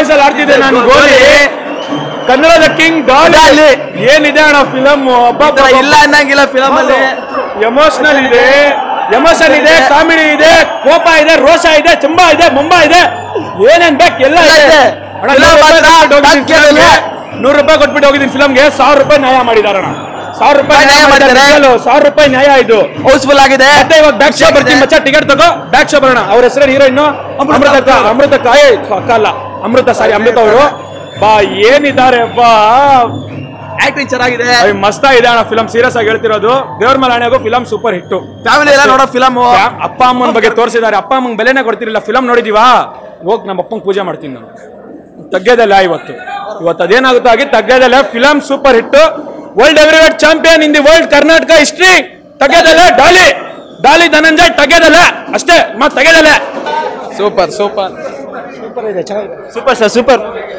ವಯಸ್ಸಲ್ಲಿ ಆಡ್ತಿದ್ದೆ ನಾನು ಗೋಲಿ ಕನ್ನಡದ ಕಿಂಗ್ ಡಾಲಿ ಡಾಲಿ. ಏನಿದೆ ಅಣ್ಣ ಫಿಲಮ್ ಇಲ್ಲ ಅನ್ನಂಗಿಲ್ಲ ಫಿಲಮ್ ಅಲ್ಲಿ ಎಮೋಷನಲ್ ಇದೆ ಎಮೋಷನ್ ಇದೆ ಕಾಮಿಡಿ ಇದೆ ಕೋಪ ಇದೆ ರೋಷ ಇದೆ ತುಂಬಾ ಇದೆ ಮುಂಬಾ ಇದೆ ಏನೇನ್ ಬೇಕು ಎಲ್ಲ ಎಲ್ಲ ಇದೆ ಇದೆ. ಅಣ್ಣ, ಎಲ್ಲ ನೂರು ರೂಪಾಯಿ ಮಾತ್ರ ಕೊಟ್ಬಿಟ್ಟು ಹೋಗಿದ್ದೀನಿ ಡಾಕ್ಟರ್ ಫಿಲಮ್ಗೆ. ನೂರು ರೂಪಾಯಿ ಕೊಟ್ಬಿಟ್ಟು ಹೋಗಿದ್ದೀನಿ ಫಿಲಮ್ಗೆ ಸಾವಿರ ರೂಪಾಯಿ ನ್ಯಾಯ ಮಾಡಿದಾರಣ ಸಾವಿರ ರೂಪಾಯಿ ನ್ಯಾಯ ನ್ಯಾಯ ಮಾಡಿದ್ದಾರೆ ಮಾಡಿದ್ದಾರೆ. ಸಾವಿರ ರೂಪಾಯಿ ನ್ಯಾಯ ಇದು ಹೌಸ್ಫುಲ್ ಆಗಿದೆ ಮತ್ತೆ ಇವಾಗ ಬ್ಯಾಕ್ ಶೋ ಬರ್ತೀನಿ ಮಚ್ಚ ಟಿಕೆಟ್ ತಗೋ ಬ್ಯಾಕ್ ಶೋ ಬರೋಣ ಅವ್ರ ಹೆಸರು ಹೀರೋಯಿನ್ ಅಮೃತ ಅಕ್ಕ ಅಮೃತ ಅಕ್ಕ ಏ, ಅಕ್ಕ ಅಲ್ಲ ಅಮೃತ ಸಾರಿ ಅಮೃತ ಅವರು ಬಾ ಏನಿದ್ದಾರೆ ಬಾ ಆಕ್ಟಿಂಗ್ ಚೆನ್ನಾಗಿದೆ ಅಯ್ಯ್, ಮಸ್ತ ಇದೆ ಅಣ್ಣ ಫಿಲಮ್ ಸೀರಿಯಸ್ ಆಗಿ ಹೇಳ್ತಿರೋದು ದೇವ್ರ ಮೇಲೆ ಹಣೆಗೂ ಫಿಲಮ್ ಸೂಪರ್ ಹಿಟ್ಟು ಫ್ಯಾಮಿಲಿ ಎಲ್ಲ ನೋಡೋ ಫಿಲಮ್ ಅಪ್ಪ ಅಮ್ಮನ ಬಗ್ಗೆ ತೋರಿಸಿದ್ದಾರೆ ಅಪ್ಪ ಅಮ್ಮಂಗೆ ಬೆಲೆನೇ ಕೊಡ್ತಿರಲಿಲ್ಲ ಫಿಲಮ್ ನೋಡಿದೀವಾ ಹೋಗ್ ನಮ್ಮ ಅಪ್ಪಂಗೆ ಪೂಜೆ ಮಾಡ್ತೀನಿ ನಾನು ತಗ್ಗದಲ್ಲ ಇವತ್ತು ಇವತ್ತು ಅದೇನಾಗುತ್ತೋ ಆಗಿ ತಗ್ಗದಲ್ಲ film super hit world heavyweight champion in the world Karnataka history ತಗ್ಗದಲ್ಲ ಡಾಲಿ ಡಾಲಿ ಧನಂಜಯ್ ತಗ್ಗದಲ್ಲ ಅಷ್ಟೇ ಮತ್ತೆ ತಗ್ಗದಲ್ಲ super super super sir super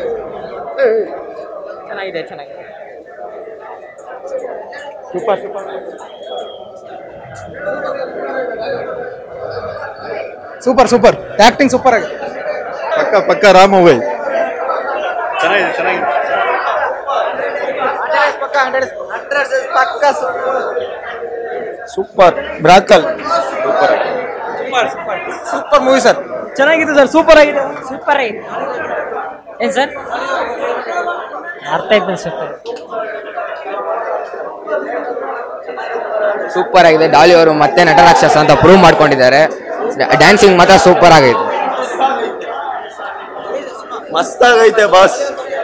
ಚೆನ್ನಾಗಿದೆ ಚೆನ್ನಾಗಿದೆ super super super super acting super ಆಗಿದೆ ಪಕ್ಕ ಪಕ್ಕ ರಾಮ್ ಮೂವಿ ಸೂಪರ್ ಬ್ರಾಕಲ್ ಸೂಪರ್ ಮೂವಿ ಸರ್ ಚೆನ್ನಾಗಿದೆ ಸರ್ ಸೂಪರ್ ಆಗಿದೆ ಸೂಪರ್ ಆಗಿದೆ ಏನ್ ಸರ್ ಅರ್ಥ ಆಯ್ತು ಸೂಪರ್ ಸೂಪರ್ ಆಗಿದೆ ಡಾಲಿ ಅವರು ಮತ್ತೆ ನಟರಾಕ್ಷಸ ಅಂತ ಪ್ರೂವ್ ಮಾಡ್ಕೊಂಡಿದ್ದಾರೆ ಡ್ಯಾನ್ಸಿಂಗ್ ಮಾತ್ರ ಸೂಪರ್ ಆಗೈತೆ ಮಸ್ತಾಗೈತೆ ಬಾಸ್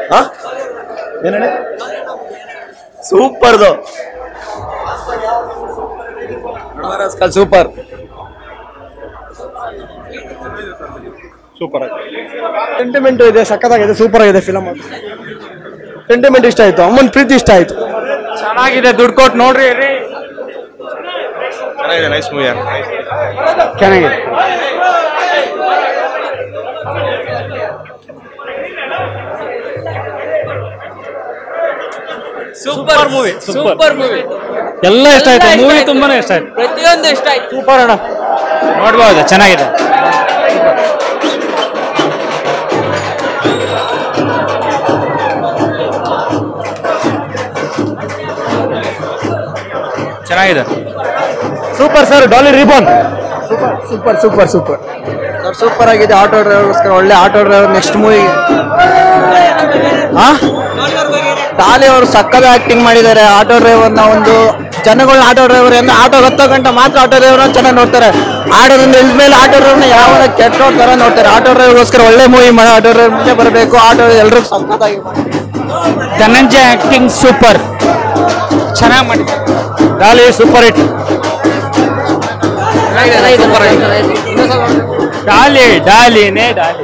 ಸೂಪರ್ದು ಸೂಪರ್ ಸೂಪರ್ ಸೆಂಟಿಮೆಂಟ್ ಇದೆ ಸಖತ್ತಾಗಿದೆ ಸೂಪರ್ ಆಗಿದೆ ಫಿಲಮ್ ಸೆಂಟಿಮೆಂಟ್ ಇಷ್ಟ ಆಯ್ತು ಅಮ್ಮನ ಪ್ರೀತಿ ಇಷ್ಟ ಆಯ್ತು ಚೆನ್ನಾಗಿದೆ ದುಡ್ಡು ಕೊಟ್ಟು ನೋಡ್ರಿ ರೀ ಚೆನ್ನಾಗಿದೆ ನೈಸ್ ಮೂವಿ ಚೆನ್ನಾಗಿದೆ ಸೂಪರ್ ಮೂವಿ ಸೂಪರ್ ಮೂವಿ ಎಲ್ಲ ಇಷ್ಟ ಆಯ್ತು ಮೂವಿ ತುಂಬಾನೇ ಇಷ್ಟ ಆಯ್ತು ಪ್ರತಿಯೊಂದು ಇಷ್ಟ ಆಯ್ತು ಸೂಪರ್ ಅಣ್ಣ ನೋಡ್ಬೋದು ಚೆನ್ನಾಗಿದೆ ಚೆನ್ನಾಗಿದೆ super sir Daali reborn super super super super ಆಗಿದೆ ಆಟೋ ಡ್ರೈವರ್ಗೋಸ್ಕರ ಒಳ್ಳೆ auto driver next movie Daali ಅವರು ಸಕ್ಕದ ಆಕ್ಟಿಂಗ್ ಮಾಡಿದ್ದಾರೆ ಆಟೋ ಡ್ರೈವರ್ನ ಒಂದು ಜನಗಳನ್ನ ಆಟೋ ಡ್ರೈವರ್ ಅಂದ್ರೆ ಆಟೋ ಹತ್ತೋ ಗಂಟೆ ಮಾತ್ರ ಆಟೋ ಡ್ರೈವರ್ನ ಚೆನ್ನಾಗಿ ನೋಡ್ತಾರೆ ಆಟೋದಿಂದ ಇಳಿದ ಮೇಲೆ ಆಟೋ ಡ್ರೈವರ್ನ ಯಾವ ಕೆಟ್ಟ ತರ ನೋಡ್ತಾರೆ ಆಟೋ ಡ್ರೈವರ್ಗೋಸ್ಕರ ಒಳ್ಳೆ ಮೂವಿ ಮಾಡಿ ಆಟೋ ಡ್ರೈವರ್ ಮುಂದೆ ಬರಬೇಕು ಆಟೋ ಎಲ್ರಿಗೂ ಸಕ್ಕತ್ತಾಗಿ ಧನಂಜಯ ಆಕ್ಟಿಂಗ್ ಸೂಪರ್ ಚೆನ್ನಾಗಿ ಮಾಡಿ ಡಾಲಿ ಸೂಪರ್ ಹಿಟ್ ಡಾಲಿ ಡಾಲಿನೇ ಡಾಲಿ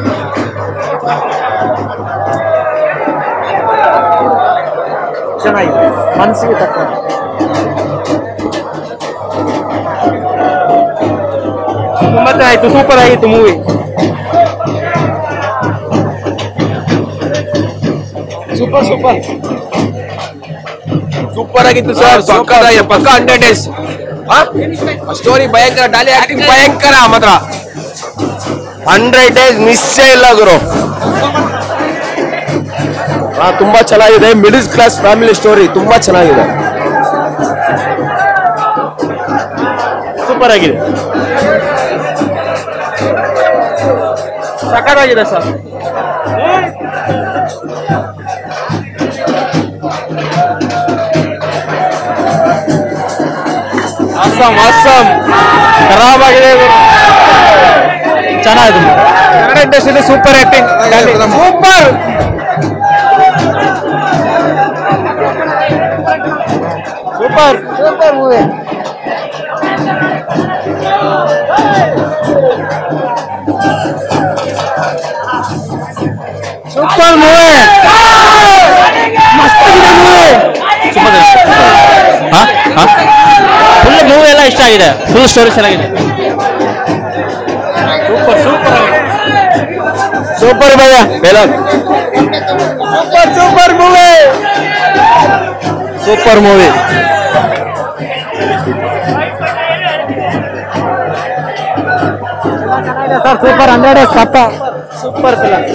ಚೆನ್ನಾಗಿದೆ ಮನಸ್ಸಿಗೆ ತಕ್ಕ ತುಂಬಾ ಚೆನ್ನಾಗಿತ್ತು ಸೂಪರ್ ಆಗಿತ್ತು ಮೂವಿ ಸೂಪರ್ ಸೂಪರ್ ಸೂಪರ್ ಆಗಿತ್ತು ಸರ್ ಸೂಪರ್ ಪಕ್ಕ ಹಂಡ್ರೆಡ್ ಡೇಸ್ ಸ್ಟೋರಿ ಭಯಂಕರ ಡಾಲಿ ಆಕ್ಟಿಂಗ್ ಭಯಂಕರ ಮಾತ್ರ ಹಂಡ್ರೆಡ್ ಡೇಸ್ ಮಿಸ್ಸೇ ಇಲ್ಲ ಗುರು ಹಾ ತುಂಬಾ ಚೆನ್ನಾಗಿದೆ ಮಿಡಿಲ್ ಕ್ಲಾಸ್ ಫ್ಯಾಮಿಲಿ ಸ್ಟೋರಿ ತುಂಬಾ ಚೆನ್ನಾಗಿದೆ ಸೂಪರ್ ಆಗಿದೆ ಸಕತ್ತಾಗಿದೆ ಸರ್ ಅಸ್ಸಾಂ ಅಸ್ಸಾಂ ಖರಾಬ್ ಆಗಿದೆ ಚೆನ್ನಾಗಿದೆ ಕನ್ನಡ ಇಂಡಸ್ಟ್ರಿಯಲ್ಲಿ super acting super super super movie super movie full movie ಎಲ್ಲ ಇಷ್ಟ ಆಗಿದೆ ಫುಲ್ ಸ್ಟೋರಿ ಚೆನ್ನಾಗಿದೆ ಸೂಪರ್ ಸೂಪರ್ ಸೂಪರ್ ಭಯ super super movie super movie sir super hundred days ಪಕ್ಕ ಸೂಪರ್ ಫಿಲಮ್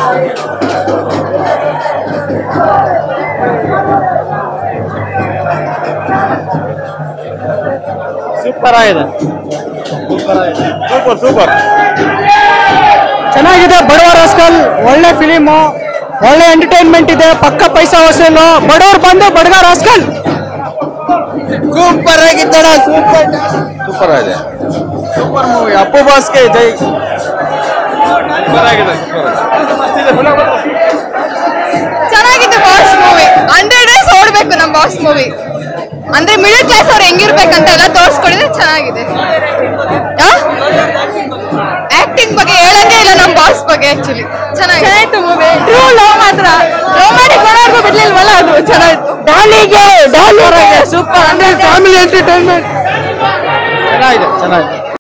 ಸೂಪರ್ ಆಗಿದೆ ಸೂಪರ್ ಸೂಪರ್ ಚೆನ್ನಾಗಿದೆ ಬಡವ ರಾಸ್ಕಲ್ ಒಳ್ಳೆ ಫಿಲಿಮು ಒಳ್ಳೆ ಎಂಟರ್ಟೈನ್ಮೆಂಟ್ ಇದೆ ಪಕ್ಕ ಪೈಸಾ ವಸೂಲು ಬಡವ್ರು ಬಂದು ಬಡಗ ರಾಸ್ಕಲ್ ಸೂಪರ್ ಆಗಿದ್ದಣ ಸೂಪರ್ ಸೂಪರ್ ಆಗಿದೆ ಸೂಪರ್ ಮೂವಿ ಅಪ್ಪು ಬಾಸ್ಗೆ ಜೈ ಚೆನ್ನಾಗಿದೆ ಬಾಸ್ ಮೂವಿ ಹಂಡ್ರೆಡ್ ಡೇಸ್ ಓಡ್ಬೇಕು ನಮ್ಮ ಬಾಸ್ ಮೂವಿ ಅಂದ್ರೆ ಮಿಡಲ್ ಕ್ಲಾಸ್ ಅವ್ರು ಹೆಂಗಿರ್ಬೇಕಂತ ಎಲ್ಲ ತೋರಿಸ್ಕೊಡಿದ್ರೆ ಚೆನ್ನಾಗಿದೆ ಆಕ್ಟಿಂಗ್ ಬಗ್ಗೆ ಹೇಳಂಗೆ ಇಲ್ಲ ನಮ್ಮ ಬಾಸ್ ಬಗ್ಗೆ ಆಕ್ಚುಲಿ ಚೆನ್ನಾಗಿತ್ತು ಮೂವಿ ಟ್ರೂ ಲವ್ ಮಾತ್ರ ಲವ್ ಮಾಡಿ ಕೊಡೋರ್ಗು ಬಿಡ್ಲಿಲ್ವಲ್ಲ ಅದು ಚೆನ್ನಾಗಿತ್ತು ಡಾಲಿಗೆ ಡಾಲಿ ಸೂಪರ್ ಅಂದ್ರೆ ಫ್ಯಾಮಿಲಿ ಎಂಟರ್ಟೈನ್ಮೆಂಟ್ ಚೆನ್ನಾಗಿದೆ ಚೆನ್ನಾಗಿದೆ